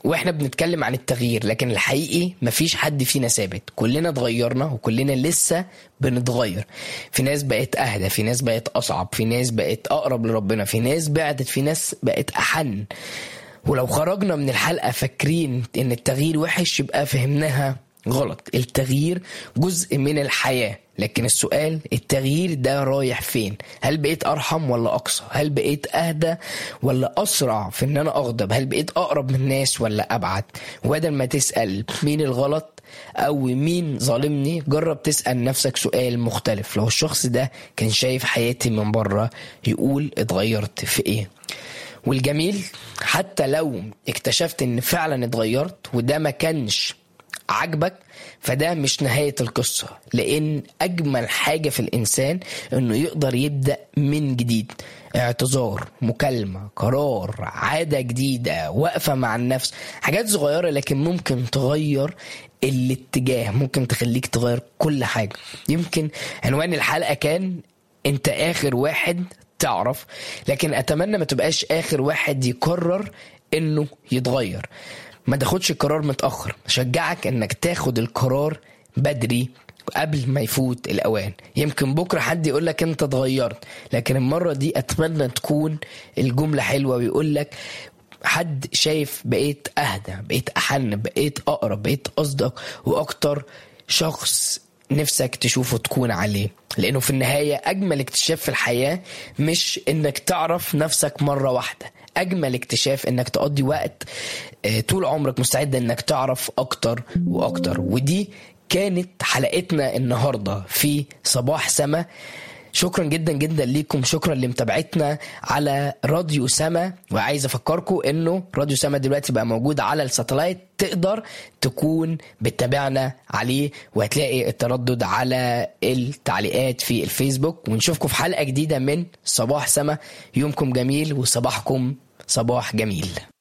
واحنا بنتكلم عن التغيير لكن الحقيقي مفيش حد فينا ثابت كلنا اتغيرنا وكلنا لسه بنتغير في ناس بقت اهدى في ناس بقت اصعب في ناس بقت اقرب لربنا في ناس بعدت في ناس بقت احن ولو خرجنا من الحلقه فاكرين ان التغيير وحش يبقى فهمناها غلط التغيير جزء من الحياه لكن السؤال التغيير ده رايح فين هل بقيت ارحم ولا اقصى هل بقيت اهدى ولا اسرع في ان انا اغضب هل بقيت اقرب من الناس ولا ابعد وبدل ما تسال مين الغلط او مين ظالمني جرب تسال نفسك سؤال مختلف لو الشخص ده كان شايف حياتي من بره يقول اتغيرت في ايه والجميل حتى لو اكتشفت ان فعلا اتغيرت وده ما كانش عجبك فده مش نهاية القصة لأن أجمل حاجة في الإنسان إنه يقدر يبدأ من جديد اعتذار مكالمة قرار عادة جديدة وقفة مع النفس حاجات صغيرة لكن ممكن تغير الاتجاه ممكن تخليك تغير كل حاجة يمكن عنوان الحلقة كان انت اخر واحد تعرف لكن اتمنى ما تبقاش اخر واحد يقرر انه يتغير ما تاخدش القرار متاخر اشجعك انك تاخد القرار بدري قبل ما يفوت الاوان يمكن بكره حد يقول لك انت اتغيرت لكن المره دي اتمنى تكون الجمله حلوه ويقول لك حد شايف بقيت اهدى بقيت احن بقيت اقرب بقيت اصدق واكتر شخص نفسك تشوفه تكون عليه لانه في النهايه اجمل اكتشاف في الحياه مش انك تعرف نفسك مره واحده اجمل اكتشاف انك تقضي وقت آه، طول عمرك مستعد انك تعرف اكتر واكتر ودي كانت حلقتنا النهارده في صباح سما شكرا جدا جدا ليكم شكرا لمتابعتنا على راديو سما وعايز افكركم انه راديو سما دلوقتي بقى موجود على الساتلايت تقدر تكون بتتابعنا عليه وهتلاقي التردد على التعليقات في الفيسبوك ونشوفكم في حلقه جديده من صباح سما يومكم جميل وصباحكم صباح جميل